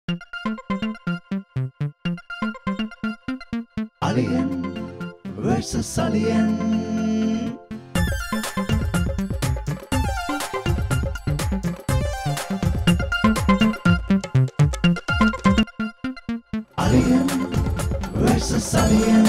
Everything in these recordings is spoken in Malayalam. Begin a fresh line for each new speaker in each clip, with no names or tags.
Alien versus Alien. Alien versus Alien.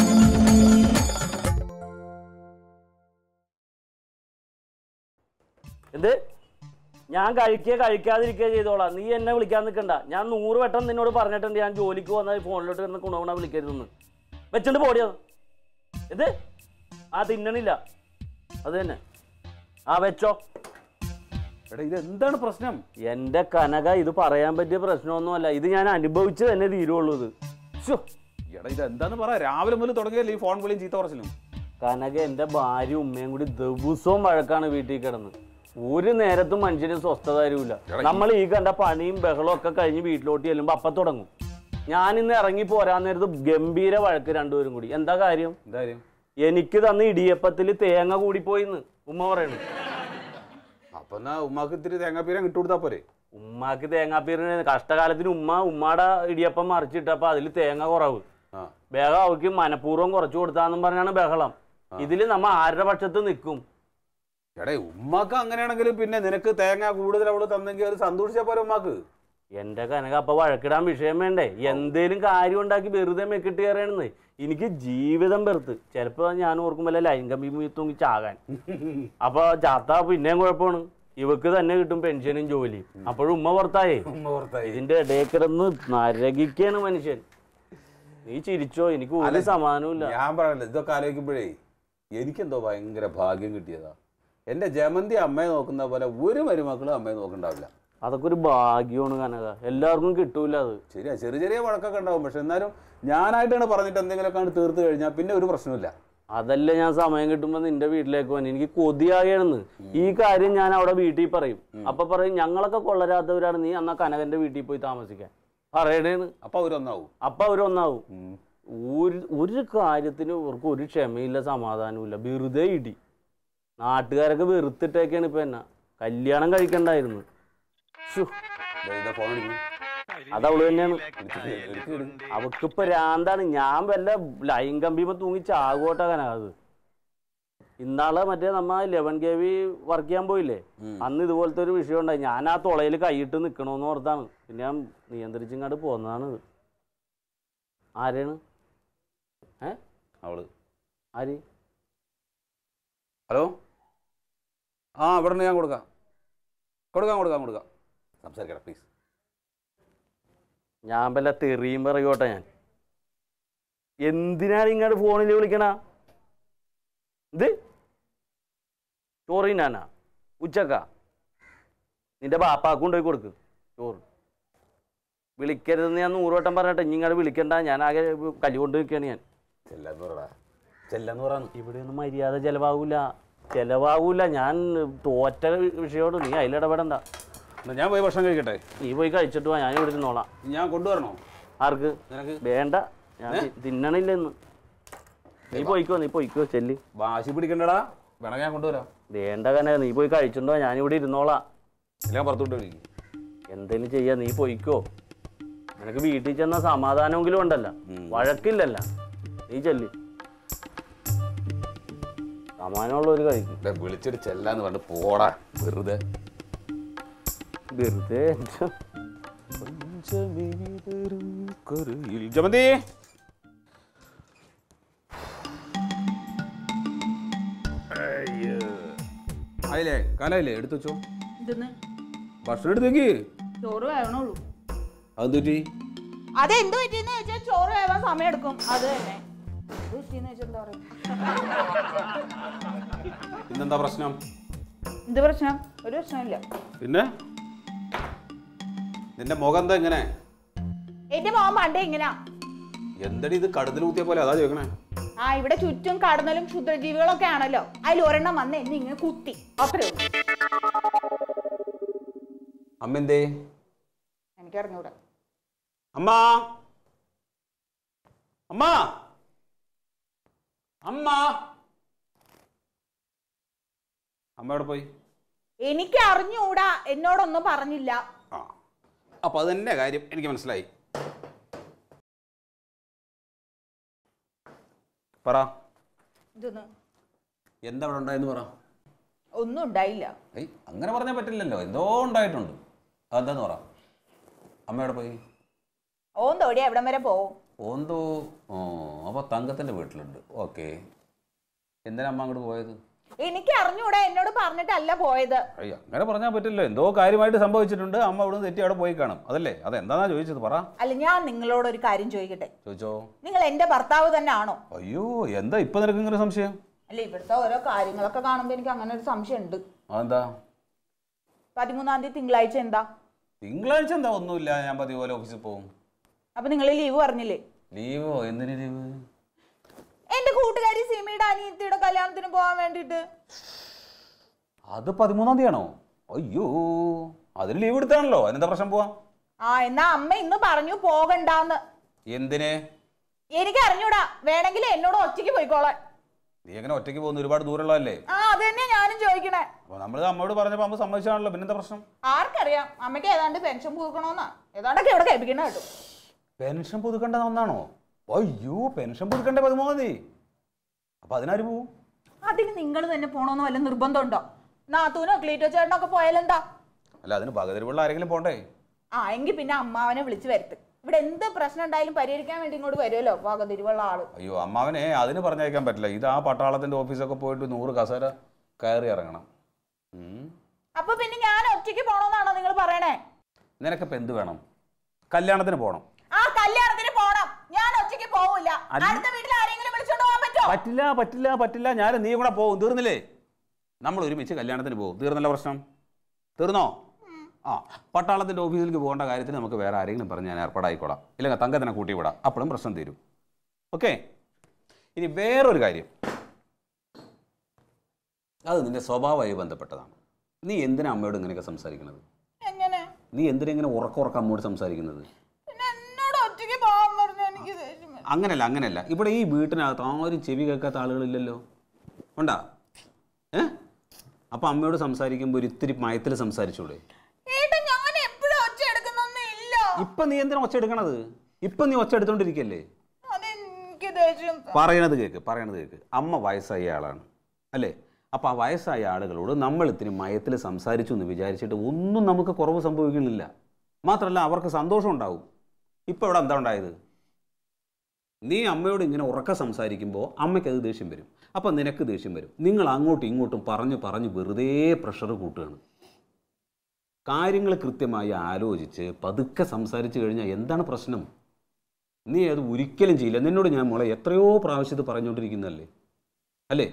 എന്ത് ഞാൻ കഴിക്കുക കഴിക്കാതിരിക്കുക ചെയ്തോളാം നീ എന്നെ വിളിക്കാൻ നിൽക്കണ്ട ഞാൻ നൂറ് വട്ടം നിന്നോട് പറഞ്ഞിട്ടുണ്ട് ഞാൻ ജോലിക്ക് വന്നാൽ ഫോണിലോട്ട് ഇരുന്ന് കുണകുണ വിളിക്കരുതെന്ന് വെച്ചിട്ട് പോടിയത് ഇത് ആ തിന്നണില്ല അത് തന്നെ ആ വെച്ചോ
എടാ ഇത് എന്താണ് പ്രശ്നം
എൻ്റെ കനക ഇത് പറയാൻ പറ്റിയ പ്രശ്നമൊന്നുമല്ല ഇത് ഞാൻ അനുഭവിച്ച് തന്നെ തീരുള്ളൂ ഇത് ശ്ശോ.
എടാ ഇത് എന്താന്ന് പറ രാവിലെ മുതൽ തുടങ്ങിയല്ലേ ഈ ഫോൺ വിളിയും ചീത്ത പറച്ചിലും
കനക എൻ്റെ ഭാര്യ ഉമ്മയും കൂടി ദിവസവും വഴക്കാണ് വീട്ടിൽ കിടന്ന് ഒരു നേരത്തും മനുഷ്യന് സ്വസ്ഥത തരൂല നമ്മൾ ഈ കണ്ട പണിയും ബഹളവും ഒക്കെ കഴിഞ്ഞ് വീട്ടിലോട്ട് ചെല്ലുമ്പോൾ അപ്പം തുടങ്ങും ഞാൻ ഇന്ന് ഇറങ്ങി പോരാൻ നേരത്ത് ഗംഭീര വഴക്ക് രണ്ടുപേരും കൂടി എന്താ കാര്യം
എന്തായാലും
എനിക്ക് തന്ന ഇടിയപ്പത്തിൽ തേങ്ങ കൂടിപ്പോയിന്ന് ഉമ്മ പറയണു
അപ്പൊ എന്നാ ഉമ്മാക്ക് ഇത്തിരി തേങ്ങാപ്പീരം ഇട്ടുകൊടുത്താ പോരെ
ഉമ്മാക്ക് തേങ്ങാപ്പീരിന് കഷ്ടകാലത്തിന് ഉമ്മ ഉമ്മാടെ ഇടിയപ്പം മറിച്ചിട്ടപ്പോൾ അതിൽ തേങ്ങ കുറവ്
ആ
ബഹളം അവർക്ക് മനഃപൂർവ്വം കുറച്ച് കൊടുത്താന്നും പറഞ്ഞാണ് ബഹളം ഇതിൽ നമ്മ ആരുടെ പക്ഷത്ത് നിൽക്കും
എടേ ഉമ്മാക്ക് അങ്ങനെയാണെങ്കിൽ പിന്നെ നിനക്ക് തേങ്ങ കൂടുതൽ അവള് തന്നെങ്കിൽ അത് സന്തോഷിച്ചാ പോരെ ഉമ്മാക്ക്
എന്റെ കനക അപ്പൊ വഴക്കിടാൻ വിഷയം വേണ്ടേ എന്തേലും കാര്യം ഉണ്ടാക്കി വെറുതെ മെക്കിട്ട് കയറണെന്ന് എനിക്ക് ജീവിതം വെറുത്ത് ചിലപ്പോ ഞാൻ ഓർക്കുമ്പോൾ ലൈൻ കമ്പി തൂങ്ങി ചാകാൻ അപ്പൊ ചാത്ത പിന്നെയും കുഴപ്പമാണ് ഇവക്ക് തന്നെ കിട്ടും പെൻഷനും ജോലിയും അപ്പോഴും ഉമ്മ പുറത്തായേ
ഉമ്മ പുറത്തായി
ഇതിന്റെ ഇടയിൽ കിടന്ന് നരകിക്കാണ് മനുഷ്യൻ നീ ചിരിച്ചോ എനിക്ക് ഒരു സമാനവും
ഞാൻ പറയല്ല ഇതൊക്കെ ആലോചിക്കുമ്പോഴേ എനിക്കെന്തോ ഭയങ്കര ഭാഗ്യം കിട്ടിയതാ എന്റെ ജമന്തി അമ്മയെ നോക്കുന്ന പോലെ ഒരു മരുമക്കളും അമ്മയെ നോക്കണ്ടാവില്ല
അതൊക്കെ ഒരു ഭാഗ്യമാണ് കനക എല്ലാവർക്കും കിട്ടൂല അത്
ശരിയാ ചെറിയ ചെറിയ വഴക്കൊക്കെ ഉണ്ടാവും പക്ഷെ എന്നാലും ഞാനായിട്ടാണ് പറഞ്ഞിട്ട് എന്തെങ്കിലുമൊക്കെ ആണ് തീർത്ത് കഴിഞ്ഞാൽ പിന്നെ ഒരു പ്രശ്നമില്ല
അതല്ല ഞാൻ സമയം കിട്ടുമ്പോ നിന്റെ വീട്ടിലേക്ക് പോകാൻ എനിക്ക് കൊതിയാകണെന്ന് ഈ കാര്യം ഞാൻ അവിടെ വീട്ടിൽ പറയും അപ്പൊ പറയും ഞങ്ങളൊക്കെ കൊള്ളരാത്തവരാണ് നീ അന്നാ കനകന്റെ വീട്ടിൽ പോയി താമസിക്കാൻ പറയണേന്ന്
അപ്പൊ അവരൊന്നാവും
അപ്പൊ അവരൊന്നാവും
ഉം.
ഒരു ഒരു കാര്യത്തിന് ഇവർക്ക് ഒരു ക്ഷമയില്ല സമാധാനമില്ല വെറുതെ ഇടി നാട്ടുകാരൊക്കെ വെറുത്തിട്ടേക്കാണ് ഇപ്പൊ എന്നാ കല്യാണം കഴിക്കണ്ടായിരുന്നു ശ്ശോ,
ദേ ഇതാ ഫോൺ അടിക്കുന്നു.
അതവള് തന്നെയാണ്
എടുത്തിട്ട് എടുക്ക് എടുക്ക്.
അവക്ക് ഇപ്പൊ രാന്താണ് ഞാൻ വല്ല ലൈൻ കമ്പിയുമ്പോ തൂങ്ങി ചാകോട്ടാ കനകത് ഇന്നാള് മറ്റേ നമ്മ ലെവൻ കെ വി വർക്ക് ചെയ്യാൻ പോയില്ലേ അന്ന് ഇതുപോലത്തെ ഒരു വിഷയം ഉണ്ടായി ഞാൻ ആ തുളയിൽ കൈയിട്ട് നിക്കണോന്ന് ഓർത്താണ് പിന്നെ ഞാൻ നിയന്ത്രിച്ചിങ്ങാട് പോന്നതാണ് ഇത് ആരാണ് ഏ
അവള്
ആര്
ഹലോ ആ ഇവിടെ നിന്ന് ഞാൻ കൊടുക്കാം കൊടുക്കാം കൊടുക്കാം കൊടുക്കാം സംസാരിക്കട്ടെ പ്ലീസ്
ഞാൻ വല്ല തെറിയും പറയോട്ടെ ഞാൻ എന്തിനാണ് ഇങ്ങോട്ട് ഫോണിൽ വിളിക്കണ ഇത് ചോറ് തിന്നാനാ ഉച്ചക്ക നിന്റെ ബാപ്പാക്ക് കൊണ്ടുപോയി കൊടുക്ക് ചോറ് വിളിക്കരുതെന്ന് ഞാൻ നൂറ് വട്ടം പറഞ്ഞിട്ട് ഇനി ഇങ്ങോട്ട് വിളിക്കണ്ട ഞാൻ ആകെ കലി കൊണ്ട് നിൽക്കുകയാണ് ഞാൻ
ചെല്ലാന്ന് പറടാ ചെല്ലാന്ന് പറയാന്ന്
ഇവിടെ ഒന്നും മര്യാദ ചെലവാകൂല ചെലവാകൂല ഞാൻ തോറ്റ വിഷയമാണ് നീ അതിലിടപെടണ്ട
എന്നാ ഞാൻ പോയി ഭക്ഷണം കഴിക്കട്ടെ
നീ പോയി കഴിച്ചിട്ട് വാ ഞാൻ ഇവിടെ ഇരുന്നോളാം
ഞാൻ കൊണ്ടുവരണോ
ആർക്ക്
നിനക്ക്
വേണ്ട ഞാൻ തി- തിന്നണില്ല ഇന്ന് നീ പോയിക്കോ നീ പോയിക്കോ ചെല്ലി
വാശി പിടിക്കണ്ടടാ വേണമെങ്കിൽ ഞാൻ കൊണ്ടുവരാം
വേണ്ട കനെ നീ പോയി കഴിച്ചിട്ടുണ്ടോ ഞാൻ ഇവിടെ ഇരുന്നോളാം
എല്ലാം പുറത്തോട്ട് വിളിക്കും
എന്തേലും ചെയ്യാ നീ പോയിക്കോ നിനക്ക് വീട്ടിൽ ചെന്ന സമാധാനമെങ്കിലും ഉണ്ടല്ല വഴക്കില്ലല്ല നീ ചെല്ലി സമാനമുള്ള ഒരു കഴിക്കും
വിളിച്ചിട്ട് ചെല്ലാന്ന് പറഞ്ഞിട്ട് പോടാ വെറുതെ
വെറുതെ
ജമന്തി ആയില്ലേ കാലായില്ലേ എടുത്തു വെച്ചോ
ഇതെന്ന്
ഭക്ഷണം എടുത്തേക്ക്
ചോറ് വേവണുള്ളൂ
അത് തെറ്റി
അതെന്ത് പറ്റിയെന്ന് വെച്ചാൽ ചോറ് വേവാൻ സമയം എടുക്കും അത് തന്നെ എന്ത് പറ്റിയെന്ന് വെച്ചാൽ എന്താ പറയുക
പിന്നെന്താ പ്രശ്നം
എന്ത് പ്രശ്നം ഒരു പ്രശ്നമില്ല
പിന്നെ നിന്റെ മുഖം എന്താ ഇങ്ങനെ
എന്റെ മോൻ പണ്ടേ ഇങ്ങനാ
എന്തടി ഇത് കടുതൽ ഊത്തിയ പോലെ അതാ ചോദിക്കണേ
ആ ഇവിടെ ചുറ്റും കടന്നലും ക്ഷുദ്രജീവികളൊക്കെ ആണല്ലോ അതിൽ ഒരെണ്ണം വന്ന് എന്നെ ഇങ്ങനെ കുത്തി അത്രേ ഉള്ളൂ
അമ്മ എന്തേ
എനിക്ക് അറിഞ്ഞൂടാ
അമ്മ അമ്മ അമ്മ അമ്മ എവിടെ പോയി
എനിക്ക് അറിഞ്ഞൂടാ എന്നോടൊന്നും പറഞ്ഞില്ല
ആ അപ്പോൾ അത് തന്നെ കാര്യം എനിക്ക് മനസ്സിലായി പറ
ഇതൊന്ന്
എന്താ അവിടെ ഉണ്ടായെന്ന് പറ
ഒന്നും ഉണ്ടായില്ല
ഏയ് അങ്ങനെ പറഞ്ഞാൽ പറ്റില്ലല്ലോ എന്തോ ഉണ്ടായിട്ടുണ്ട് അതെന്താന്ന് പറ അമ്മയോടെ പോയി
ഓൻ തോടി എവിടം വരെ പോവും
ഓന്തോ ഓ അപ്പോൾ തങ്കത്തിൻ്റെ വീട്ടിലുണ്ട് ഓക്കെ എന്തിനാ അമ്മ അങ്ങോട്ട് പോയത്
എനിക്ക് അറിഞ്ഞൂടാ എന്നോട് പറഞ്ഞിട്ടല്ല പോയത്
അയ്യ അങ്ങനെ പറഞ്ഞാൽ പറ്റില്ലല്ലോ എന്തോ കാര്യമായിട്ട് സംഭവിച്ചിട്ടുണ്ട് അമ്മ അവിടെ തെറ്റി അവിടെ പോയി കാണും അതല്ലേ അതെന്താന്നാ ചോദിച്ചത് പറ
അല്ല ഞാൻ നിങ്ങളോട് ഒരു കാര്യം ചോദിക്കട്ടെ
ചോദിച്ചോ
നിങ്ങൾ എന്റെ ഭർത്താവ് തന്നെ ആണോ
അയ്യോ എന്താ ഇപ്പൊ നിനക്ക് ഇങ്ങനെ സംശയം
അല്ല ഇവിടുത്തെ ഓരോ കാര്യങ്ങളൊക്കെ കാണുമ്പോൾ എനിക്ക് അങ്ങനെ ഒരു സംശയം ഉണ്ട്
അതെന്താ
പതിമൂന്നാം തീയതി തിങ്കളാഴ്ച എന്താ
തിങ്കളാഴ്ച എന്താ ഒന്നുമില്ല ഞാൻ പതിവ് പോലെ ഓഫീസിൽ പോകും
അപ്പൊ നിങ്ങൾ ലീവ് പറഞ്ഞില്ലേ
ലീവോ എന്തിന് ലീവ്
എന്റെ കൂട്ടുകാരി സിമിയുടെ അനിയത്തിയുടെ കല്യാണത്തിന് പോകാൻ വേണ്ടിട്ട്
അത് പതിമൂന്നാം തീയതി ആണോ അയ്യോ അതിന് ലീവ് എടുത്താണല്ലോ അതിനെന്താ പ്രശ്നം പോവാം
ആ എന്നാ അമ്മ ഇന്ന് പറഞ്ഞു പോകണ്ടാന്ന്
എന്തിനെ
എനിക്ക് അറിഞ്ഞൂടാ വേണമെങ്കിൽ എന്നോട് ഒറ്റയ്ക്ക് പോയിക്കോളാൻ
നീ എങ്ങനെ ഒറ്റയ്ക്ക് പോകുന്ന ഒരുപാട് ദൂരമുള്ളതല്ലേ
ആ അത് തന്നെ ഞാനും ചോദിക്കണേ
അപ്പൊ നമ്മൾ അമ്മയോട് പറഞ്ഞപ്പോൾ അമ്മ സമ്മതിച്ചാണല്ലോ പിന്നെന്താ പ്രശ്നം
ആർക്കറിയാം അമ്മയ്ക്ക് ഏതാണ്ട് പെൻഷൻ പുതുക്കണമെന്നാ ഏതാണ്ടൊക്കെ ഇവിടെ കേൾപ്പിക്കണ കേട്ടു
പെൻഷൻ പുതുക്കേണ്ട ഒന്നാണോ അയ്യോ പെൻഷൻ പുതുക്കേണ്ട പതിമൂന്നാം തീയതി അപ്പൊ അതിനാര് പോവും
അതിന് നിങ്ങൾ തന്നെ പോണോന്ന് വല്ല നിർബന്ധമുണ്ടോ നാത്തൂനോ ക്ലീറ്റോ ചേട്ടനോ പോയാലെന്താ
അല്ല അതിന് പകതിരിവുള്ള ആരെങ്കിലും പോണ്ടേ
ആ എങ്കിൽ പിന്നെ അമ്മാവനെ വിളിച്ച് വരുത്ത് ഇവിടെ എന്ത് പ്രശ്നം ഉണ്ടായാലും പരിഹരിക്കാൻ വേണ്ടി ഇങ്ങോട്ട് വരുമല്ലോ പകതിരിവുള്ള ആള്
അയ്യോ അമ്മാവനെ അതിന് പറഞ്ഞയക്കാൻ പറ്റില്ല ഇത് ആ പട്ടാളത്തിന്റെ ഓഫീസൊക്കെ പോയിട്ട് നൂറ് കസേര കയറി ഇറങ്ങണം ഉം.
അപ്പൊ പിന്നെ ഞാൻ ഒറ്റയ്ക്ക് പോണോന്നാണോ നിങ്ങൾ പറയണേ
നിനക്കിപ്പോ എന്ത് വേണം കല്യാണത്തിന് പോകണം
ആ കല്യാണത്തിന് പോണം ഞാൻ ഒറ്റയ്ക്ക് പോവില്ല
അല്ല-
അടുത്ത വീട്ടിൽ ആരെങ്കിലും വിളിച്ചോണ്ട് പോകാൻ പറ്റോ
പറ്റില്ല പറ്റില്ല പറ്റില്ല ഞാൻ നീ കൂടെ പോകും തീർന്നില്ലേ നമ്മൾ ഒരുമിച്ച് കല്യാണത്തിന് പോകും തീർന്നല്ല പ്രശ്നം തീർന്നോ ആ പട്ടാളത്തിന്റെ ഓഫീസിലേക്ക് പോകേണ്ട കാര്യത്തിന് നമുക്ക് വേറെ ആരെങ്കിലും പറഞ്ഞ് ഞാൻ ഏർപ്പാടായിക്കോളാം ഇല്ലെങ്കിൽ തങ്കത്തിനെ കൂട്ടി വിടാം അപ്പോഴും പ്രശ്നം തീരും ഓക്കെ ഇനി വേറൊരു കാര്യം അത് നിന്റെ സ്വഭാവമായി ബന്ധപ്പെട്ടതാണ് നീ എന്തിനാ അമ്മയോട് ഇങ്ങനെയൊക്കെ സംസാരിക്കുന്നത്
എങ്ങനെ
നീ എന്തിനാ ഇങ്ങനെ ഉറക്ക ഉറക്കം അമ്മയോട് സംസാരിക്കുന്നത്
പിന്നെ എന്നോട് ഒറ്റയ്ക്ക് പോകാൻ പറഞ്ഞ എനിക്ക് ദേഷ്യം വരും.
അങ്ങനല്ല അങ്ങനല്ല ഇവിടെ ഈ വീട്ടിനകത്ത് ആരും ചെവി കേൾക്കാത്ത ആളുകളില്ലല്ലോ ഉണ്ടാ ഏ അപ്പം അമ്മയോട് സംസാരിക്കുമ്പോൾ ഒരു ഇത്തിരി മയത്തിൽ സംസാരിച്ചൂടെ
ഏട്ടാ ഞാൻ എപ്പോഴും ഒച്ച എടുക്കുന്നൊന്നും ഇല്ല
ഇപ്പം നീ എന്തിനാ ഒച്ച എടുക്കണത് ഇപ്പം നീ ഒച്ച എടുത്തോണ്ടിരിക്കല്ലേ
അതെനിക്ക് ദേഷ്യം
പറയണത് കേക്ക് പറയണത് കേക്ക് അമ്മ വയസ്സായ ആളാണ് അല്ലേ അപ്പം ആ വയസ്സായ ആളുകളോട് നമ്മൾ ഇത്തിരി മയത്തിൽ സംസാരിച്ചു എന്ന് വിചാരിച്ചിട്ട് ഒന്നും നമുക്ക് കുറവ് സംഭവിക്കുന്നില്ല മാത്രമല്ല അവർക്ക് സന്തോഷം ഉണ്ടാവും ഇപ്പം ഇവിടെ എന്താ ഉണ്ടായത് നീ അമ്മയോട് ഇങ്ങനെ ഉറക്ക സംസാരിക്കുമ്പോൾ അമ്മയ്ക്ക് അത് ദേഷ്യം വരും അപ്പം നിനക്ക് ദേഷ്യം വരും നിങ്ങൾ അങ്ങോട്ടും ഇങ്ങോട്ടും പറഞ്ഞ് പറഞ്ഞ് വെറുതെ പ്രഷർ കൂട്ടുകയാണ് കാര്യങ്ങൾ കൃത്യമായി ആലോചിച്ച് പതുക്കെ സംസാരിച്ചു കഴിഞ്ഞാൽ എന്താണ് പ്രശ്നം നീ അത് ഒരിക്കലും ചെയ്യില്ല നിന്നോട് ഞാൻ മോളെ എത്രയോ പ്രാവശ്യം ഇത് പറഞ്ഞുകൊണ്ടിരിക്കുന്നതല്ലേ അല്ലേ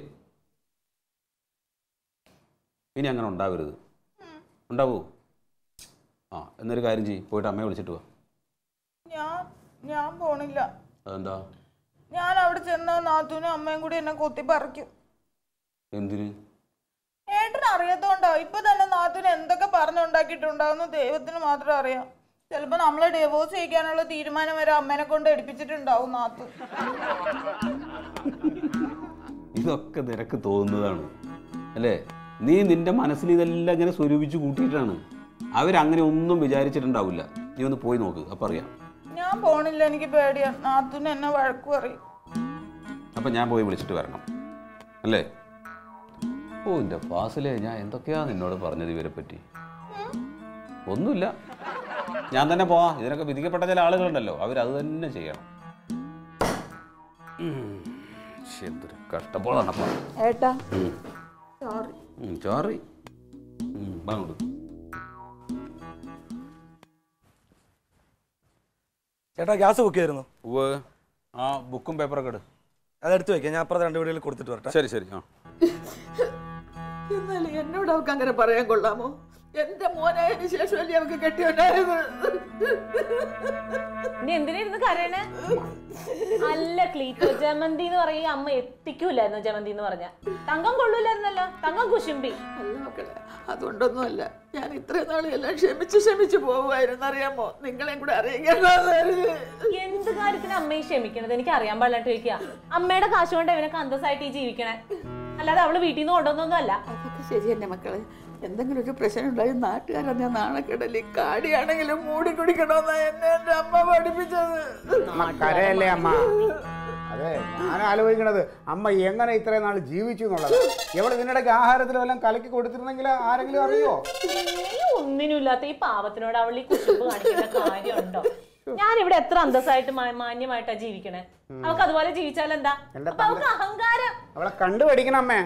ഇനി അങ്ങനെ ഉണ്ടാവരുത് ഉണ്ടാവൂ ആ എന്നൊരു കാര്യം ചെയ്യ് പോയിട്ട് അമ്മയെ വിളിച്ചിട്ട് വാ
ഞാൻ ഞാൻ പോണില്ല
അതെന്താ
ഞാൻ അവിടെ ചെന്ന നാത്തൂനും അമ്മയും കൂടി എന്നെ കൊത്തി പറിക്കും
എന്തിന്
ഏട്ടന് അറിയാത്തോണ്ടോ ഇപ്പൊ തന്നെ നാത്തൂന് എന്തൊക്കെ പറഞ്ഞുണ്ടാക്കിയിട്ടുണ്ടാവുന്ന ദൈവത്തിന് മാത്രം അറിയാം ചിലപ്പോ നമ്മളെ ഡിവോഴ്സ് ചെയ്യിക്കാനുള്ള തീരുമാനം വരെ അമ്മേനെ കൊണ്ട് എടുപ്പിച്ചിട്ടുണ്ടാവും നാത്തു
ഇതൊക്കെ നിനക്ക് തോന്നുന്നതാണ് അല്ലേ നീ നിന്റെ മനസ്സിൽ ഇതെല്ലാം ഇങ്ങനെ സ്വരൂപിച്ച് കൂട്ടിയിട്ടാണ് അവരങ്ങനെ ഒന്നും വിചാരിച്ചിട്ടുണ്ടാവില്ല നീ ഒന്ന് പോയി നോക്ക് അപ്പം അറിയാം
ഞാൻ പോണില്ല എനിക്ക് പേടിയാ നാത്തൂന് എന്നെ വഴക്കു പറയും
അപ്പം ഞാൻ പോയി വിളിച്ചിട്ട് വരണം അല്ലേ ഓ എൻ്റെ ഫാസിലെ ഞാൻ എന്തൊക്കെയാ നിന്നോട് പറഞ്ഞത് ഇവരെ പറ്റി ഒന്നുമില്ല ഞാൻ തന്നെ പോവാ ഇതിനൊക്കെ വിധിക്കപ്പെട്ട ചില ആളുകളുണ്ടല്ലോ അവരത് തന്നെ ചെയ്യണം ഉം. ശ്ശെ, എന്തൊരു കഷ്ടപ്പാടാണപ്പാ
ഏട്ടാ
ഉം.
സോറി
ഉം, ചോറി ഉം, വാ അങ്ങോട്ട്.
ചേട്ടാ ഗ്യാസ് ബുക്ക് ചെയ്തിരുന്നു
ഉവ്വ് ആ ബുക്കും പേപ്പറൊക്കെ എടു
അതെടുത്ത് വെക്കാം ഞാൻ അപ്പുറത്തെ രണ്ട് വീടുകളിൽ കൊടുത്തിട്ട് വരട്ടെ
ശരി ശരി ആ
എന്നാലും എന്നോട് അവൾക്ക് അങ്ങനെ പറയാൻ കൊള്ളാമോ എന്റെ മോനായതിനു ശേഷമല്ലേ അവൾക്ക് കെട്ടിയോണ്ടായത്
നീ എന്തിനായിരുന്നു കരയണേ അല്ല ക്ലീറ്റോ ജമന്തി എന്ന് പറയും അമ്മ എത്തിക്കൂലായിരുന്നു ജമന്തി എന്ന് പറഞ്ഞ തങ്കം കൊള്ളൂലായിരുന്നല്ലോ തങ്കം കുശുമ്പി
അല്ല മക്കളെ അതുകൊണ്ടൊന്നുമല്ല ഞാൻ ഇത്രയും നാളും എല്ലാം ക്ഷമിച്ച് ക്ഷമിച്ച് പോകുമായിരുന്നു അറിയാമോ നിങ്ങളെയും കൂടെ അറിയിക്കേണ്ടത്
എന്ത് കാര്യത്തിന് അമ്മയെ ക്ഷമിക്കണത് എനിക്ക് അറിയാൻ പാടില്ലാട്ട് ചോദിക്കുക അമ്മയുടെ കാശ് കൊണ്ട് ഇവനൊക്കെ അന്തസ്സായിട്ട് ഈ ജീവിക്കണേ അല്ലാതെ അവള് വീട്ടിൽ നിന്ന് കൊണ്ടുവന്നൊന്നും അല്ല
അതൊക്കെ ശരി തന്നെ മക്കളെ എന്തെങ്കിലുമൊക്കെ പ്രശ്നം ഉണ്ടായി നാട്ടുകാരെന്നെ നാണക്കെടലി കാടിയാണെങ്കിലും മൂടി കുടിക്കണമെന്നാ എന്നെ എൻ്റെ അമ്മ പഠിപ്പിച്ചത്
അമ്മ കരയല്ലേ അമ്മ അതെ ഞാൻ ആലോചിക്കണത് അമ്മ എങ്ങനെ ഇത്രയും നാൾ ജീവിച്ചു എന്നുള്ളത് എവിടെ ഇതിനിടയ്ക്ക് ആഹാരത്തിൽ വല്ലതും കലക്കി കൊടുത്തിരുന്നെങ്കിൽ ആരെങ്കിലും അറിയോ
ഈ ഒന്നിനുമില്ലാത്ത ഈ പാവത്തിനോട് അവൾ ഈ കുശുമ്പ് കാണിക്കേണ്ട കാര്യമുണ്ടോ ഞാൻ ഇവിടെ എത്ര അന്തസ്സായിട്ട് മാ- മാന്യമായിട്ടാ ജീവിക്കണേ അവൾക്ക് അതുപോലെ ജീവിച്ചാൽ എന്താ
എന്റെ
അപ്പൊ അവൾക്ക് അഹങ്കാരം
അവളെ കണ്ടു പഠിക്കണം അമ്മേ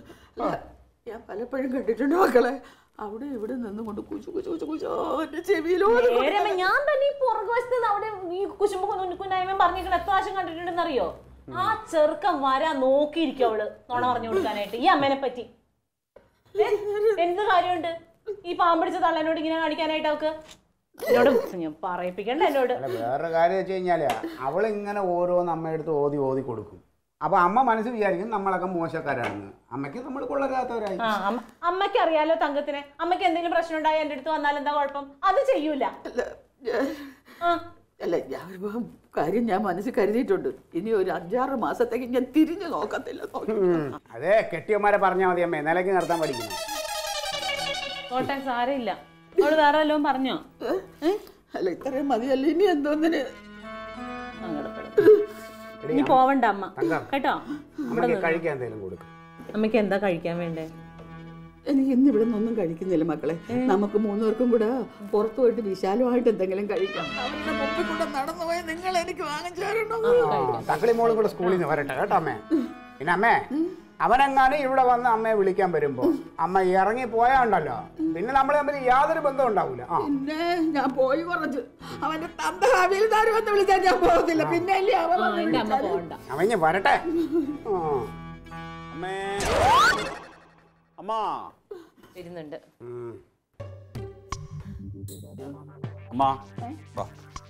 ഞാൻ പലപ്പോഴും കണ്ടിട്ടുണ്ട് മക്കളെ അവിടെ ഇവിടെ നിന്നുകൊണ്ട് കുച്ചു കുച്ചു കുച്ചു കുച്ചോ എൻ്റെ ചെവിയിലോ
നേരെ അമ്മ, ഞാൻ തന്നെ ഈ പുറകുവശത്ത് അവിടെ ഈ കുശുമ്പ് കുഞ്ഞായ്മ പറഞ്ഞിരിക്കണ എത്ര പ്രാവശ്യം കണ്ടിട്ടുണ്ടെന്ന് അറിയോ ആ ചെറുക്കം വരാൻ നോക്കിയിരിക്കും അവള് നോണ പറഞ്ഞു കൊടുക്കാനായിട്ട് ഈ അമ്മേനെ പറ്റി ഏ? എന്ത് കാര്യമുണ്ട് ഈ പാമ്പിടിച്ച തള്ളനോട് ഇങ്ങനെ കാണിക്കാനായിട്ട് അവക്ക് എന്നോട് ഞാൻ പറയിപ്പിക്കണ്ട എന്നോട്
അല്ല വേറൊരു കാര്യം വെച്ച് കഴിഞ്ഞാല് അവൾ ഇങ്ങനെ ഓരോന്ന് അമ്മയെടുത്ത് ഓതി ഓതി കൊടുക്കും അപ്പൊ അമ്മ മനസ്സ് വിചാരിക്കും നമ്മളൊക്കെ മോശക്കാരാണെന്ന് അമ്മയ്ക്ക് നമ്മൾ കൊള്ളരാത്തവരായി
ആ അമ്മ- അമ്മയ്ക്ക് അറിയാലോ തങ്കത്തിനെ അമ്മയ്ക്ക് എന്തെങ്കിലും പ്രശ്നം ഉണ്ടായി എന്റെ അടുത്ത് വന്നാൽ എന്താ കുഴപ്പം അത് ചെയ്യൂല
അല്ല ഞാൻ-
ആ
അല്ല ഞാൻ ഒരു കാര്യം ഞാൻ മനസ്സിൽ കരുതിയിട്ടുണ്ട് ഇനി ഒരു അഞ്ചാറ് മാസത്തേക്ക് ഞാൻ തിരിഞ്ഞു നോക്കത്തില്ല നോക്കി
ഉം. അതെ കെട്ടിയന്മാരെ പറഞ്ഞാൽ മതി അമ്മേ നിലയ്ക്ക് നിർത്താൻ പഠിക്കണം
കോട്ടെ സാരമില്ല അവള് വേറെ വല്ലതും പറഞ്ഞോ
അല്ല ഇത്രയും മതിയല്ല ഇനി എന്തോന്നിന്
സങ്കടപ്പെടും ഇനി പോവണ്ട അമ്മ
തങ്കം.
കേട്ടോ
അമ്മയ്ക്ക് കഴിക്കാൻ എന്തെങ്കിലും കൊടുക്കും
അമ്മയ്ക്ക് എന്താ കഴിക്കാൻ വേണ്ടേ
എനിക്ക് ഇന്ന് ഇവിടെ നിന്നൊന്നും കഴിക്കുന്നില്ല മക്കളെ നമുക്ക് മൂന്നുപേർക്കും കൂടെ പുറത്തു പോയിട്ട് വിശാലമായിട്ട് എന്തെങ്കിലും കഴിക്കാം അവരുടെ മുമ്പിൽ കൂടെ നടന്നു പോയി നിങ്ങൾ എനിക്ക് വാങ്ങിച്ചു തരണം
തക്കളി മോളും കൂടെ സ്കൂളിൽ നിന്ന് വരട്ടെ കേട്ടോ അമ്മേ പിന്നെ അമ്മേ അവനെങ്ങാനും ഇവിടെ വന്ന് അമ്മയെ വിളിക്കാൻ വരുമ്പോ അമ്മ ഇറങ്ങി പോയാണ്ടല്ലോ പിന്നെ നമ്മൾ തമ്മിൽ യാതൊരു ബന്ധവും ഉണ്ടാവൂല ആ
പിന്നെ ഞാൻ പോയി പറഞ്ഞു അവന്റെ തന്ത ഹവീൽദാർ വന്ന് വിളിച്ചാൽ ഞാൻ പോകത്തില്ല പിന്നെ അല്ലേ അവൻ
ആ
വന്ന്
എന്റെ അമ്മ
വിളിച്ചാല്?
പോവണ്ട
അവൻ ഇനി വരട്ടെ ആ
അമ്മേ അമ്മ
വരുന്നുണ്ട്
ഉം.
അമ്മ വാ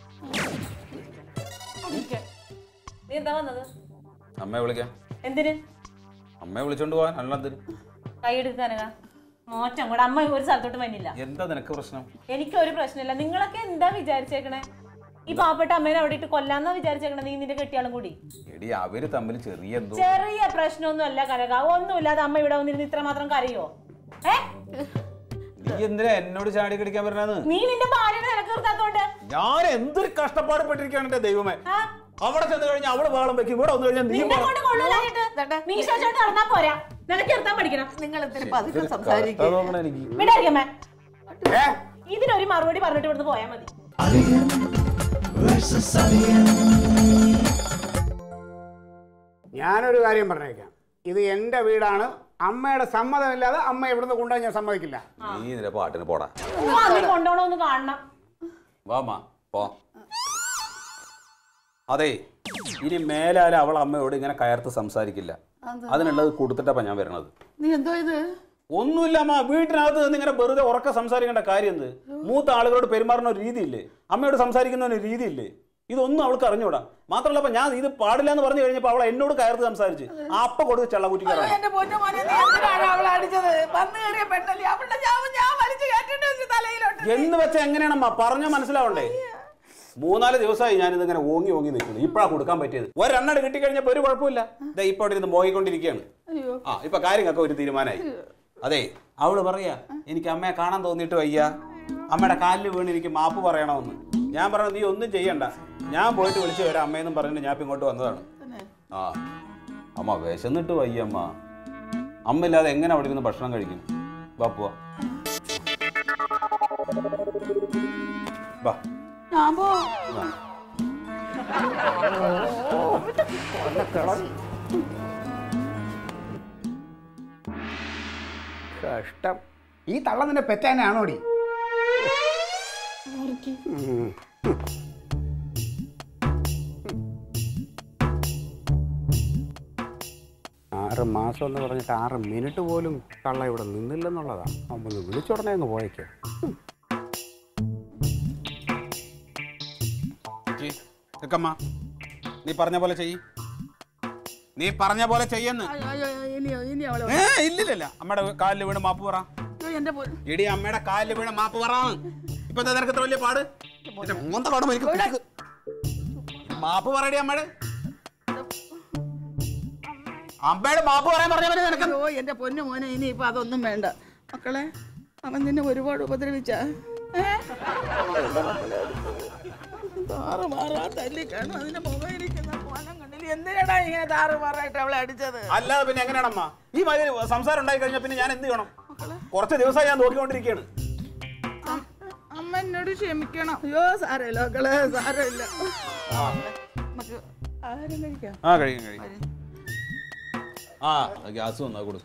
ഇരിക്ക്. നീ എന്താ വന്നത്
അമ്മയെ വിളിക്കാം
എന്തിന്
അമ്മയെ വിളിച്ചോണ്ട് പോവാൻ അല്ലെന്തിന്
കൈയെടുക്കാനക മോറ്റം കൂടെ അമ്മ ഒരു സ്ഥലത്തോട്ട് വന്നില്ല
എന്താ നിനക്ക് പ്രശ്നം
എനിക്കൊരു പ്രശ്നമില്ല നിങ്ങളൊക്കെ എന്താ വിചാരിച്ചേക്കണേ ഈ പാവപ്പെട്ട അമ്മേനെ അവിടെ ഇട്ട് കൊല്ലാന്നാ വിചാരിച്ചേക്കണേ നീ നിന്റെ കെട്ടിയാളും കൂടി
എടി അവര് തമ്മിൽ ചെറിയ എന്തോ
ചെറിയ പ്രശ്നമൊന്നും അല്ല കനക ഒന്നുമില്ലാതെ അമ്മ ഇവിടെ വന്നിരുന്ന് ഇത്ര മാത്രം കരയോ ഏ
നീ എന്തിനാ എന്നോട് ചാടി കടിക്കാൻ പറഞ്ഞത്
നീ നിന്റെ ഭാര്യനെ നിനക്ക് നിർത്താത്തോണ്ട്
ഞാൻ എന്തൊരു കഷ്ടപ്പാട് പെട്ടിരിക്കുകയാണ് എന്റെ ദൈവമേ
ആ?
അവിടെ ചെന്ന് കഴിഞ്ഞാൽ അവള് വേളം വെക്കും ഇവിടെ വന്നു കഴിഞ്ഞാൽ നീ
നിന്നെ
ബഹളം-
കൊണ്ട് കൊള്ളൂലായിട്ട് നീ ശേഷം നടന്നാ പോരാ നിനക്ക് നിർത്താൻ പഠിക്കണം
നിങ്ങൾ ഇത്തിരി പതുക്കെ
കഷ്ടം
സംസാരിക്കും
തോന്നണം എനിക്ക്
വിടായിരിക്കമ്മേ
ഏ
ഇതിനൊരു മറുപടി പറഞ്ഞിട്ട് ഇവിടുന്ന് പോയാ മതി
Alien versus Alien.
ഞാനൊരു കാര്യം പറഞ്ഞേക്കാം ഇത് എൻ്റെ വീടാണ് അമ്മയുടെ സമ്മതമില്ലാതെ അമ്മ ഇവിടുന്ന് കൊണ്ടുപോയി ഞാൻ സമ്മതിക്കില്ല
നീ നിന്റെ പാട്ടിന് പോടാ
ആ, നീ കൊണ്ടോണോന്ന് കാണണം
വാ അമ്മ പോ അതെ ഇനി മേലാലെ അവൾ അമ്മയോട് ഇങ്ങനെ കയർത്ത് സംസാരിക്കില്ല അതിനുള്ളത് കൊടുത്തിട്ടപ്പാ ഞാൻ വരണത്
നീ എന്തോ ഇത്
ഒന്നുമില്ല അമ്മ വീട്ടിനകത്ത് നിന്ന് ഇങ്ങനെ വെറുതെ ഉറക്ക സംസാരിക്കേണ്ട കാര്യം എന്ത് മൂത്ത ആളുകളോട് പെരുമാറുന്ന ഒരു രീതിയില്ലേ അമ്മയോട് സംസാരിക്കുന്ന ഒരു രീതിയില്ലേ ഇതൊന്നും അവൾക്ക് അറിഞ്ഞൂടാ മാത്രമല്ല അപ്പൊ ഞാൻ ഇത് പാടില്ല എന്ന് പറഞ്ഞു കഴിഞ്ഞപ്പോൾ അവൾ എന്നോട് കയർത്ത് സംസാരിച്ച് ആ അപ്പ കൊടുത്ത് ചള്ളകുറ്റിക്കാരാണ്
എന്റെ പൊന്നു മോനെ നീ എന്തിനാണ് അവളെ അടിച്ചത് വന്നു കയറിയ പെണ്ണല്ലേ അവളുടെ ചാവ് ഞാൻ വലിച്ചു കയറ്റിട്ട് വെച്ച് തലയിലോട്ട്
എന്ന് വെച്ചാൽ എങ്ങനെയാണമ്മ പറഞ്ഞാൽ മനസ്സിലാവണ്ടേ മൂന്നാല് ദിവസമായി ഞാൻ ഇതിങ്ങനെ ഓങ്ങി ഓങ്ങി നിൽക്കുന്നു ഇപ്പഴാ കൊടുക്കാൻ പറ്റിയത് ഒരെണ്ണട് കിട്ടിക്കഴിഞ്ഞപ്പോ ഒരു കുഴപ്പമില്ല ദേ ഇപ്പൊ അവിടെ ഇരുന്ന് മോങ്ങിക്കൊണ്ടിരിക്കുകയാണ്
അയ്യോ
ആ ഇപ്പൊ കാര്യങ്ങളൊക്കെ ഒരു തീരുമാനമായി അതെ അവള് പറയാ എനിക്ക് അമ്മയെ കാണാൻ തോന്നിയിട്ട് വയ്യ അമ്മയുടെ കാലിൽ വീണ് എനിക്ക് മാപ്പ് പറയണമെന്ന് ഞാൻ പറഞ്ഞു നീ ഒന്നും ചെയ്യണ്ട ഞാൻ പോയിട്ട് വിളിച്ചു വരാം അമ്മയെന്നും പറഞ്ഞിട്ട് ഞാൻ ഇപ്പൊ ഇങ്ങോട്ട് വന്നതാണ് ആ അമ്മ വിശന്നിട്ട് വയ്യ അമ്മ അമ്മ ഇല്ലാതെ എങ്ങനെ അവിടെ ഇരുന്ന് ഭക്ഷണം കഴിക്കും വാ പോവാ വാ
ഞാൻ പോ
വാ.
കഷ്ടം ഈ തള്ള നിന്റെ പെറ്റാനാണോടി ഉം. ആറ് മാസം എന്ന് പറഞ്ഞിട്ട് ആറ് മിനിറ്റ് പോലും തള്ള ഇവിടെ നിന്നില്ലെന്നുള്ളതാ ഒന്ന് വിളിച്ചുടനെ അങ്ങ് പോയേക്ക്
ചേച്ചി, നിക്കമ്മ നീ പറഞ്ഞ പോലെ ചെയ്യ് നീ പറഞ്ഞ പോലെ ചെയ്യെന്ന്
അയ്യോ, അയ്യോ, ഇനി ഇനി അവളെ
ഏ ഇല്ലില്ല അമ്മയുടെ കാലിൽ വീണ് മാപ്പ് പറ
അയ്യോ, എന്റെ പൊന്നു
എടി അമ്മയുടെ കാലിൽ വീണ് മാപ്പ് പറ ഇപ്പൊ എന്താ നിനക്ക് ഇത്ര വലിയ പാട് എന്റെ മൂന്ന കാണുമ്പോ എനിക്ക് പിടിക്ക്. മാപ്പ് പറയടി അമ്മയുടെ അമ്മയുടെ മാപ്പ് പറയാൻ പറഞ്ഞ പോലെ നിനക്ക്
അയ്യോ എന്റെ പൊന്നു മോനെ ഇനി ഇപ്പൊ അതൊന്നും വേണ്ട മക്കളെ അവൻ നിന്നെ ഒരുപാട് ഉപദ്രവിച്ച താറ് മാറാ തല്ലി കാണും അതിന്റെ മുഖം ഇരിക്കുന്ന കോലം കണ്ടില്ല എന്തിനാടാ ഇങ്ങനെ താറ് മാറായിട്ട് അവളെ അടിച്ചത്
അല്ലാതെ പിന്നെ എങ്ങനെയാണമ്മ ഈ മാതിരി സംസാരം ഉണ്ടായി കഴിഞ്ഞാൽ പിന്നെ ഞാൻ എന്ത് ചെയ്യണം കുറച്ച് ദിവസമായി ഞാൻ നോക്കിക്കൊണ്ടിരിക്കുകയാണ്
അമ്മ എന്നോട് ക്ഷമിക്കണം
അയ്യോ സാരമില്ല മക്കളെ സാരമില്ല നമുക്ക് ആഹാരം കഴിക്കാം
ആ കഴിയും കഴിയും ആ ഗ്യാസ് വന്നാ കൊടു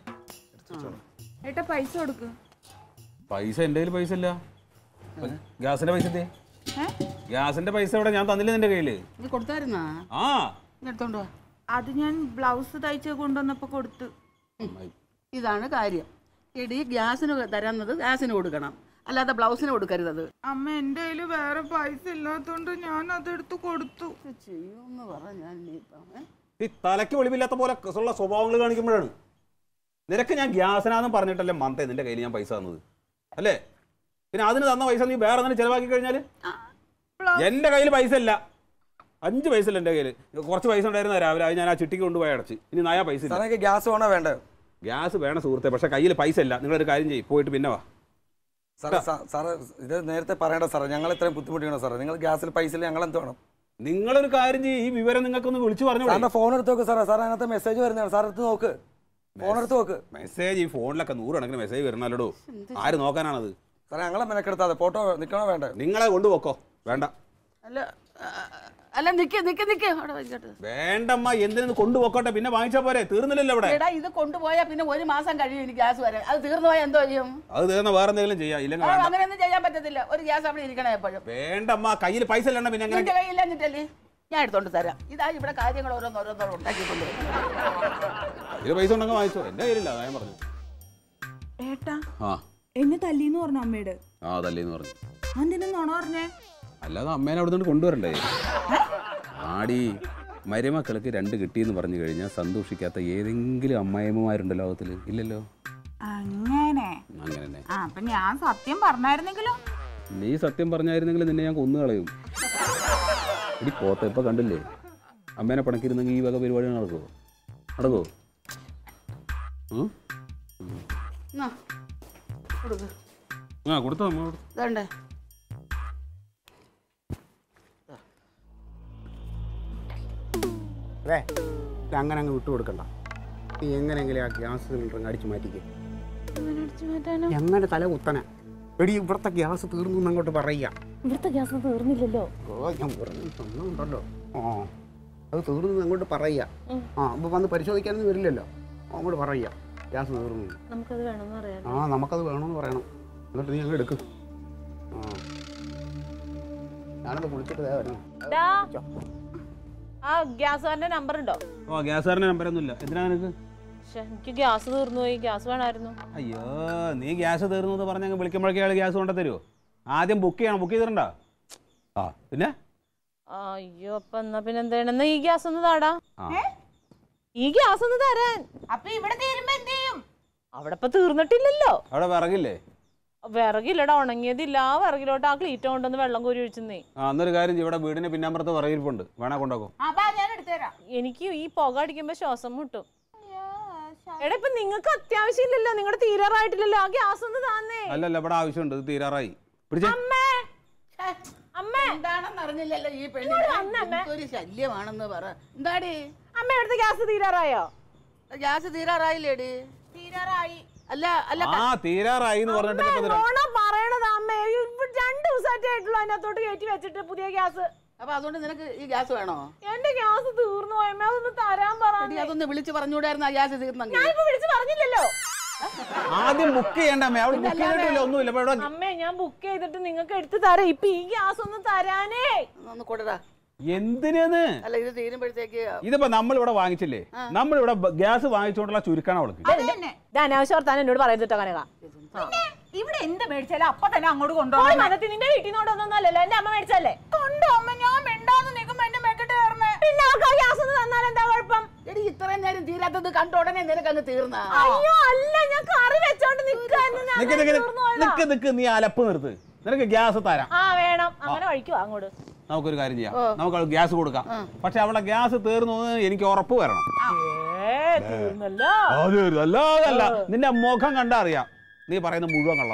ഏട്ടാ പൈസ കൊടുക്ക്
പൈസ എൻ്റെ കയ്യിൽ പൈസ ഇല്ല ഗ്യാസിന്റെ പൈസ എന്തേ ഗ്യാസിന്റെ പൈസ ഇവിടെ ഞാൻ തന്നില്ല നിന്റെ കയ്യില്
ഇത് കൊടുത്തായിരുന്നാ
ആ
ഇത് എടുത്തോണ്ട് വാ
അത് ഞാൻ ബ്ലൗസ് തയ്ച്ച് കൊണ്ടുവന്നപ്പോ കൊടുത്തു
ഇതാണ് കാര്യം എടി ഗ്യാസിന് തരുന്നത് ഗ്യാസിന് കൊടുക്കണം അല്ലാതെ ബ്ലൗസിന് കൊടുക്കരുത്
അമ്മ എന്റെ കയ്യില് വേറെ പൈസ ഇല്ലാത്തോണ്ട് ഞാൻ അതെടുത്ത് കൊടുത്തു
ചെയ്യുമെന്ന് പറഞ്ഞാൽ ഇനിയിപ്പം ഏ?
ഈ തലയ്ക്ക് വെളിവില്ലാത്ത പോലെ ഉള്ള സ്വഭാവങ്ങൾ കാണിക്കുമ്പോഴാണ് നിനക്ക് ഞാൻ ഗ്യാസിനാന്നും പറഞ്ഞിട്ടല്ലേ മന്ത നിന്റെ കയ്യിൽ ഞാൻ പൈസ തന്നത് അല്ലേ പിന്നെ അതിന് തന്ന പൈസ നീ വേറെ എന്തെങ്കിലും ചെലവാക്കി കഴിഞ്ഞാൽ എന്റെ കയ്യിൽ പൈസ ഇല്ല അഞ്ച് പൈസ ഇല്ല എന്റെ കയ്യിൽ കുറച്ച് പൈസ ഉണ്ടായിരുന്ന രാവിലെ അത് ഞാൻ ആ ചിട്ടിക്ക് കൊണ്ടുപോയി അടച്ച് ഇനി നയാ പൈസ ഇല്ല
സാറേ ഗ്യാസ് വേണോ വേണ്ടേ
ഗ്യാസ് വേണം സുഹൃത്തെ പക്ഷെ കയ്യിൽ പൈസ ഇല്ല നിങ്ങളൊരു കാര്യം ചെയ്യും പോയിട്ട് പിന്നെ വാ
സാറേ സാ- സാറേ ഇത് നേരത്തെ പറയണ്ട സാറേ ഞങ്ങൾ ഇത്രയും ബുദ്ധിമുട്ടിക്കണം സാറേ നിങ്ങൾ ഗ്യാസിൽ പൈസ ഇല്ല ഞങ്ങൾ എന്ത് വേണം
നിങ്ങളൊരു കാര്യം ചെയ്യും ഈ വിവരം നിങ്ങൾക്കൊന്ന് വിളിച്ചു പറഞ്ഞു
സാറിന്റെ ഫോൺ എടുത്ത് നോക്ക് സാറേ സാർ അതിനകത്ത് മെസ്സേജ് വരുന്നതാണ് സാർ എടുത്ത് നോക്ക് ഫോൺ എടുത്ത് നോക്ക്
മെസ്സേജ് ഈ ഫോണിലൊക്കെ നൂറുകണക്കിന് മെസ്സേജ് വരണല്ലോ ആര് നോക്കാനാണത്
സാറേ ഞങ്ങളെ മെനക്കെടുത്താതെ ഫോട്ടോ നിൽക്കണോ വേണ്ടേ
നിങ്ങളെ കൊണ്ടുപോക്കോ വേണ്ട
അല്ല ആ, അല്ല നിക്ക് നിക്ക് നിക്ക് അവിടെ വയ്ക്കട്ടെ
വേണ്ടമ്മ എന്തിനു കൊണ്ടുപോക്കോട്ടെ പിന്നെ വാങ്ങിച്ചാ പോരെ തീർന്നില്ലല്ലോ ഇവിടെ
എടാ ഇത് കൊണ്ടുപോയാൽ പിന്നെ ഒരു മാസം കഴിയും എനിക്ക് ഗ്യാസ് വരാൻ അത് തീർന്നു പോയാൽ എന്തോ ചെയ്യും
അത് തീർന്ന വേറെ എന്തെങ്കിലും ചെയ്യാം
ആ,
ഇല്ലെങ്കിൽ വേണ്ട
അങ്ങനെയൊന്നും ചെയ്യാൻ പറ്റത്തില്ല ഒരു ഗ്യാസ് അവിടെ ഇരിക്കണേ എപ്പോഴും
വേണ്ടമ്മ കയ്യിൽ പൈസ ഇല്ലണ്ട പിന്നെ എങ്ങനെ
നിന്റെ കയ്യില്ല എന്നിട്ടല്ലേ ഞാൻ എടുത്തോണ്ട് തരാം ഇതാ ഇവിടെ കാര്യങ്ങൾ ഓരോന്നോരോന്നോരോ ഉണ്ടാക്കിക്കൊണ്ട് വരും.
കയ്യിൽ പൈസ ഉണ്ടെങ്കിൽ വാങ്ങിച്ചോ എന്റെ കയ്യിലില്ല അതാ ഞാൻ പറഞ്ഞു
ഏട്ടാ
ആ
എന്നെ തല്ലിന്ന് പറഞ്ഞു അമ്മയോട്
ആ അതല്ലേന്ന് പറഞ്ഞു
എന്തിനാ നുണ പറഞ്ഞേ
അല്ലാതെ അമ്മേനെ അവിടെ നിന്ന് കൊണ്ടുവരണ്ടേ ആടി മരുമക്കൾക്ക് രണ്ട് കിട്ടിയെന്ന് പറഞ്ഞു കഴിഞ്ഞാൽ സന്തോഷിക്കാത്ത ഏതെങ്കിലും അമ്മായിമ്മമാരുണ്ടോ ലോകത്തിൽ ഇല്ലല്ലോ
അങ്ങനെ
അങ്ങനെ തന്നെ
ആ അപ്പൊ ഞാൻ സത്യം പറഞ്ഞായിരുന്നെങ്കിലോ
നീ സത്യം പറഞ്ഞായിരുന്നെങ്കിൽ നിന്നെ ഞാൻ കൊന്നു കളയും ഇനി പോത്ത ഇപ്പൊ കണ്ടില്ലേ അമ്മേനെ പണക്കിരുന്നെങ്കിൽ ഈ വക പരിപാടി നടക്കുമോ നടക്കുമോ ഉം?
എന്നാ, കൊടുക്ക്
ആ കൊടുത്തോ അമ്മ കൊടുത്തോ.
ഇതാണ്ടേ
അതെ ഇത് അങ്ങനെ അങ്ങ് വിട്ടു കൊടുക്കണ്ട നീ എങ്ങനെയെങ്കിലും ആ ഗ്യാസ് സിലിണ്ടർ അടിച്ചു മാറ്റിക്കേ എങ്ങനെ തല കുത്തനെ എടി ഇവിടുത്തെ ഗ്യാസ് തീർന്നു എന്ന് അങ്ങോട്ട് പറയുക
ഇവിടുത്തെ ഗ്യാസ് തീർന്നില്ലല്ലോ
ഓ ഞാൻ പറഞ്ഞു തന്നുണ്ടല്ലോ ആ അത് തീർന്നു എന്ന് അങ്ങോട്ട് പറയുക ആ അപ്പോൾ വന്ന് പരിശോധിക്കാനൊന്നും വരില്ലല്ലോ അങ്ങോട്ട് പറയുക ഗ്യാസ് തീർന്നു എന്ന്.
നമുക്കത് വേണമെന്ന് അറിയാം
ആ നമുക്കത് വേണമെന്ന് പറയണം എന്നിട്ട് നീ അങ്ങ് എടുക്ക് ആ ഞാനത് കുളിച്ചിട്ട് ദേ വരുന്നു
ഡാ, ആ ഗ്യാസുകാരന്റെ നമ്പർ ഉണ്ടോ
ഓ ഗ്യാസുകാരൻ്റെ നമ്പരൊന്നും ഇല്ല എന്തിനാ നിനക്ക്
പക്ഷെ എനിക്ക് ഗ്യാസ് തീർന്നു പോയി ഗ്യാസ് വേണമായിരുന്നു
അയ്യോ നീ ഗ്യാസ് തീർന്നു എന്ന് പറഞ്ഞ് അങ്ങ് വിളിക്കുമ്പോഴേക്കും അയാൾ ഗ്യാസ് കൊണ്ടു തരുമോ ആദ്യം ബുക്ക് ചെയ്യണം ബുക്ക് ചെയ്തിട്ടുണ്ടോ ആ പിന്നെ
അയ്യോ അപ്പൊ എന്നാ പിന്നെ എന്താ ചെയ്യണം? എന്നാ ഈ ഗ്യാസ് ഒന്ന് താടാ
ആ
ഈ ഗ്യാസ് ഒന്ന് തരാൻ
അപ്പൊ ഇവിടെ തീരുമ്പോ എന്ത് ചെയ്യും
അവിടെ ഇപ്പൊ തീർന്നിട്ടില്ലല്ലോ
അവിടെ വിറകില്ലേ
വിറകില്ലടാ ഉണങ്ങിയതില്ല ആ വിറകിലോട്ട് ആ ക്ലീറ്റ കൊണ്ടൊന്ന് വെള്ളം കോരി ഒഴിച്ചെന്നേ
ആ എന്നൊരു കാര്യം ചെയ്യ്, ഇവിടെ വീടിന് പിന്നാമ്പുറത്ത് വിറകിരിപ്പുണ്ട് വേണേ കൊണ്ടാക്കോ
അപ്പൊ ഞാൻ എടുത്തുതരാം
എനിക്ക് ഈ പുക അടിക്കുമ്പോ ശ്വാസം മുട്ടും എടാ ഇപ്പൊ നിങ്ങൾക്ക് അത്യാവശ്യം ഇല്ലല്ലോ നിങ്ങളുടെ തീരാറായിട്ടില്ലല്ലോ ആ ഗ്യാസ് ഒന്ന് താന്നേ
അല്ലല്ല ഇവിടെ ആവശ്യമുണ്ട് ഇത് തീരാറായി പിടിച്ചേ
അമ്മേ അമ്മേ
എന്താണെന്ന് അറിഞ്ഞില്ലല്ലോ ഈ പെണ്ണിന് ഒരു ശല്യമാണെന്ന് പറ എന്താടി
അമ്മ ഇവിടുത്തെ ഗ്യാസ് തീരാറായോ
ഗ്യാസ് തീരാറായില്ലേടി
തീരാറായി
അല്ല അല്ല
ആ തീരാറായി എന്ന് പറഞ്ഞിട്ട് ഇപ്പൊ ഇത്
നോണ പറയണത് അമ്മേ ഇപ്പൊ രണ്ട് ദിവസമായിട്ടേ ആയിട്ടുള്ളൂ അതിനകത്തോട്ട് കയറ്റി വെച്ചിട്ട് പുതിയ ഗ്യാസ്
അപ്പൊ അതുകൊണ്ട് നിനക്ക് ഈ ഗ്യാസ് വേണോ
എന്റെ ഗ്യാസ് തീർന്നു പോയമ്മേ അതൊന്ന് തരാൻ പറ
എടി, അതൊന്ന് വിളിച്ച് പറഞ്ഞുകൂടായിരുന്നു ആ ഗ്യാസ് തീർന്നെങ്കിൽ
ഞാനിപ്പോ വിളിച്ച് പറഞ്ഞില്ലല്ലോ
ആദ്യം ബുക്ക് ചെയ്യണ്ട അമ്മേ അവിടെ ബുക്ക് ചെയ്തിട്ടില്ല ഒന്നുമില്ല ഇപ്പൊ ഇവിടെ
അമ്മേ ഞാൻ ബുക്ക് ചെയ്തിട്ട് നിങ്ങൾക്ക് എടുത്ത് തരാം ഇപ്പൊ ഈ ഗ്യാസ് ഒന്ന് തരാനേ
ഒന്ന് കൊടുടാ
എന്തിനാന്ന്
അല്ല ഇത് തീരുമ്പോഴത്തേക്ക്
ഇതിപ്പോ നമ്മൾ ഇവിടെ വാങ്ങിച്ചില്ലേ നമ്മളിവിടെ ബ- ഗ്യാസ് വാങ്ങിച്ചുകൊണ്ടുള്ള ചുരുക്കാണ് അവൾക്ക്
ഇത് അനാവശ്യ വർത്താനം എന്നോട് പറയരുത് കനക
പിന്നെ ഇവിടെ എന്ത് മേടിച്ചാലും അപ്പൊ തന്നെ അങ്ങോട്ട് കൊണ്ടുപോകണം
മനത്തിൽ നിന്റെ വീട്ടിൽ നിന്ന് കൊണ്ടുവന്നല്ലോ എന്റെ അമ്മ മേടിച്ചല്ലേ
കൊണ്ടോ അമ്മ ഞാൻ മിണ്ടാതെ നിൽക്കുമ്പോ എന്റെ മെക്കിട്ട് കയറണേ
പിന്നെ അവർക്ക് ആ ഗ്യാസ് ഒന്ന് തന്നാൽ എന്താ കുഴപ്പം
എടി ഇത്രയും നേരം തീരാത്തത് കണ്ട ഉടനെ നിനക്ക് അങ്ങ് തീർന്ന
അയ്യോ അല്ല ഞാൻ കറി വെച്ചോണ്ട് നിക്കായിരുന്നു ഞാൻ
നിക്ക് നിക്ക്
തീർന്നു പോയതാ.
നിക്ക് നിക്ക് നീ അലപ്പ് നിർത്ത് നിനക്ക് ഗ്യാസ് തരാം
ആ വേണം അങ്ങനെ കഴിക്കുവാ അങ്ങോട്ട്
നമുക്കൊരു കാര്യം ചെയ്യാം നമുക്ക് അവൾക്ക് ഗ്യാസ് കൊടുക്കാം പക്ഷെ അവളെ ഗ്യാസ് തീർന്നു എന്ന് എനിക്ക് ഉറപ്പ് വരണം
ഏ തീർന്നല്ലോ
അത് അല്ലാതല്ല നിന്റെ മുഖം കണ്ടാ അറിയാം നീ പറയുന്ന മുഴുവൻ കള്ളാന്ന്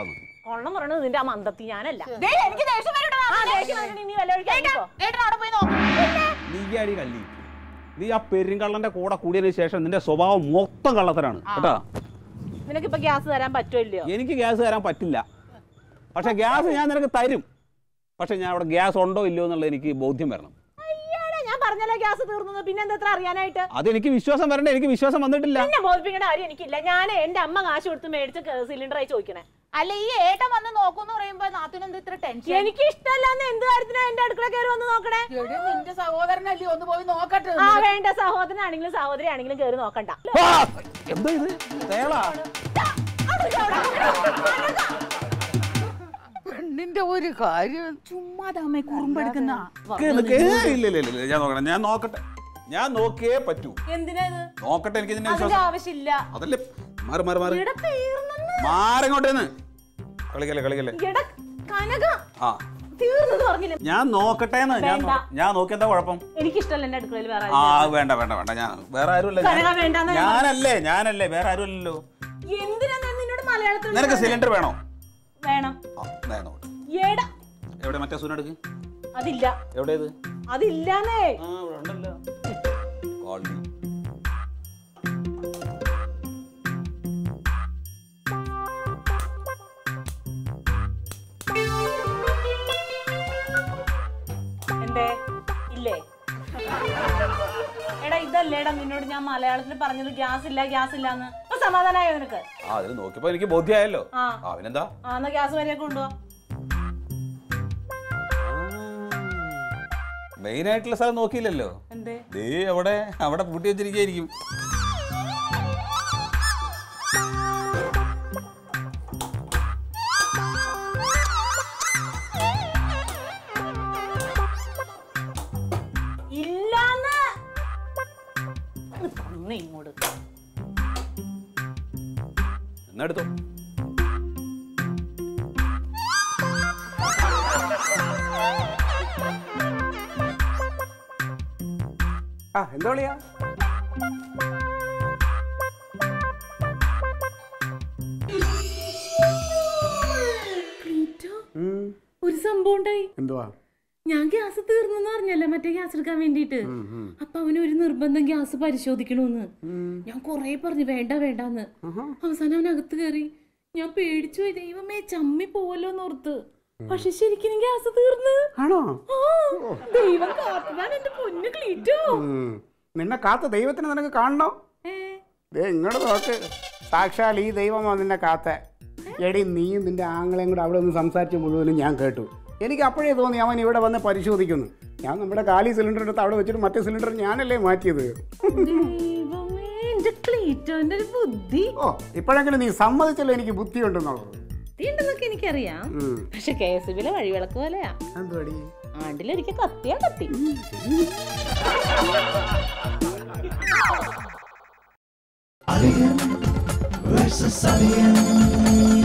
കൊള്ളം പറയണത് നിന്റെ ആ മന്ദത്തി ഞാനല്ല
ദേ, എനിക്ക് ദേഷ്യം വരട്ടെ
ആ ദേഷ്യം വന്നിട്ട് നീ വല്ല ഒഴിക്കാൻ ഇറങ്ങിക്കോ.
ഏട്ടൻ അവിടെ പോയി നോക്ക്
നീ അടി കള്ളി നീ ആ പെരുങ്കള്ളന്റെ കൂടെ കൂടിയതിന് ശേഷം നിന്റെ സ്വഭാവം മൊത്തം കള്ളത്തരാണ് കേട്ടാ
നിനക്കിപ്പോ ഗ്യാസ് തരാൻ പറ്റുമോ ഇല്ലയോ
എനിക്ക് ഗ്യാസ് തരാൻ പറ്റില്ല പക്ഷെ ഗ്യാസ് ഞാൻ നിനക്ക് തരും പക്ഷെ ഞാൻ അവിടെ ഗ്യാസ് ഉണ്ടോ ഇല്ലയോ എന്നുള്ളത് എനിക്ക് ബോധ്യം വരണം
അയ്യാടാ ഞാൻ പറഞ്ഞല്ലോ ഗ്യാസ് തീർന്നത് പിന്നെ എന്താ ഇത്ര അറിയാനായിട്ട്
അതെനിക്ക് വിശ്വാസം വരണ്ടേ എനിക്ക് വിശ്വാസം വന്നിട്ടില്ല
എന്നെ ബോധിപ്പിക്കേണ്ട കാര്യം എനിക്കില്ല ഞാൻ എന്റെ അമ്മ കാശ് കൊടുത്ത് മേടിച്ച സിലിണ്ടറായി ചോദിക്കണേ
അല്ല ഈ ഏട്ടൻ വന്ന് നോക്കൂന്ന് പറയുമ്പോ നാത്തുന് എന്താ ഇത്ര ടെൻഷൻ
എനിക്ക് ഇഷ്ടമല്ലാന്ന് എന്ത് കാര്യത്തിനാ എന്റെ അടുക്കള കയറി വന്ന് നോക്കണേ
എടി, നിന്റെ സഹോദരനല്ലേ ഒന്ന് പോയി നോക്കട്ടെ
ആ വേണ്ട സഹോദരനാണെങ്കിലും സഹോദരി ആണെങ്കിലും കയറി നോക്കണ്ട
ആ! എന്താ ഇത് തേളാ
പെണ്ണിന്റെ ഒരു കാര്യം ചുമ്മാതെ അമ്മ കുറുമ്പെടുക്കുന്ന
നിക്ക് നിക്ക്. ഇല്ല ഇല്ല ഇല്ല ഇല്ല. ഞാൻ നോക്കട്ടെ ഞാൻ നോക്കട്ടെ ഞാൻ നോക്കിയേ പറ്റൂ
എന്തിനാ ഇത്
നോക്കട്ടെ എനിക്ക് നിന്നെ
അതിന്റെ
വിശ്വാസം
ആവശ്യമില്ല
അതല്ലേ മാറി മാറി മാറി
ഇവിടെ തീർന്നെന്ന്
മാറിങ്ങോട്ടേന്ന് കളിക്കല്ലേ കളിക്കല്ലേ
എടാ കനക
ആ
തീർന്നെന്ന് പറഞ്ഞില്ല
ഞാൻ നോക്കട്ടേന്ന് ഞാൻ
വേണ്ട.
നോ- ഞാൻ നോക്കി എന്താ കുഴപ്പം
എനിക്കിഷ്ടമല്ല എന്റെ അടുക്കളയിൽ വേറെ
ആ
ആരും
വേണ്ട വേണ്ട വേണ്ട ഞാൻ വേറെ ആരുമല്ല
കനക
ഞാൻ-
വേണ്ടാന്ന് ഞാൻ
ഞാനല്ലേ ഞാനല്ലേ വേറെ ആരുമല്ലല്ലോ
എന്തിനാ ഞാൻ നിന്നോട് മലയാളത്തിൽ
നിനക്ക് സിലിണ്ടർ വേണോ
വേണം
ആ ദേ നോക്ക്.
എടാ
എവിടെ മറ്റേ സുനെടുക്ക്
അതില്ല
എവിടെ ഇത്
അതില്ലാന്നേ
ആ ഇവിടെ ഉണ്ടല്ലോ കോളി
എന്തേ ഇല്ലേ എടാ ഇതല്ലേടാ നിന്നോട് ഞാൻ മലയാളത്തിൽ പറഞ്ഞത് ഗ്യാസ് ഇല്ല ഗ്യാസ് ഇല്ലാന്ന് ഇപ്പൊ സമാധാനായോ നിനക്ക്
ആ അതിൽ നോക്കിയപ്പോ എനിക്ക് ബോധ്യമായല്ലോ
ആ
ആ അവനെന്താ
ആ എന്നാ ഗ്യാസ് വരെയൊക്കെ കൊണ്ടുപോവാ
മെയിൻ ആയിട്ടുള്ള സ്ഥലം നോക്കിയില്ലല്ലോ
എന്തേ
ദേ അവിടെ അവിടെ പൂട്ടി വെച്ചിരിക്കും
ഇല്ലാന്ന് ഒന്ന് തന്നെ ഇങ്ങോട്ട്
എന്നാ എടുത്തോ
ആ എന്താ വിളിയാ
ഒരു സംഭവം ഉണ്ടായി
എന്തുവാ
ഞാൻ ഗ്യാസ് തീർന്നെന്ന് പറഞ്ഞല്ലേ മറ്റേ ഗ്യാസ് എടുക്കാൻ വേണ്ടിട്ട് അപ്പൊ അവന് ഒരു നിർബന്ധം ഗ്യാസ് പരിശോധിക്കണമെന്ന് ഞാൻ കൊറേ പറഞ്ഞു വേണ്ട വേണ്ടാന്ന് അവസാനം അവൻ അകത്ത് കയറി ഞാൻ പേടിച്ചു പോയി ദൈവമേ ചമ്മി പോവല്ലോ ഓർത്ത് പക്ഷെ ശരിക്കും ഗ്യാസ് തീർന്ന്
ആണോ
ആ, ദൈവം കാത്തതാണ് എന്റെ പൊന്നു ക്ലീറ്റോ
ഉം. നിന്നെ കാത്ത ദൈവത്തിന് നിനക്ക് കാണണോ ദേ ഇങ്ങോട്ട് നോക്ക് സാക്ഷാൽ ഈ ദൈവമാണ് നിന്നെ കാത്ത എടി നീയും നിന്റെ ആങ്ങളെയും കൂടെ അവിടെ ഒന്ന് സംസാരിച്ച് മുഴുവനും ഞാൻ കേട്ടു എനിക്ക് അപ്പോഴേ തോന്നി അവൻ ഇവിടെ വന്ന് പരിശോധിക്കുന്നു ഞാൻ നമ്മുടെ കാലി സിലിണ്ടർ എടുത്ത് അവിടെ വെച്ചിട്ട് മറ്റേ സിലിണ്ടർ ഞാനല്ലേ മാറ്റിയത്
ദൈവമേ എന്റെ ക്ലീറ്റോന്റെ ഒരു ബുദ്ധി
ഓ ഇപ്പോഴെങ്കിലും നീ സമ്മതിച്ചല്ലോ എനിക്ക് ബുദ്ധിയുണ്ടെന്നുള്ളത്
ഉണ്ടെന്നൊക്കെ എനിക്കറിയാം
ഉം.
പക്ഷെ കെ എസ് ബിയിലെ വഴിവിളക്ക് പോലെയാ
എന്തുവാടി
ആണ്ടിലൊരിക്കൽ കത്തിയാ കത്തി
Alien versus Alien.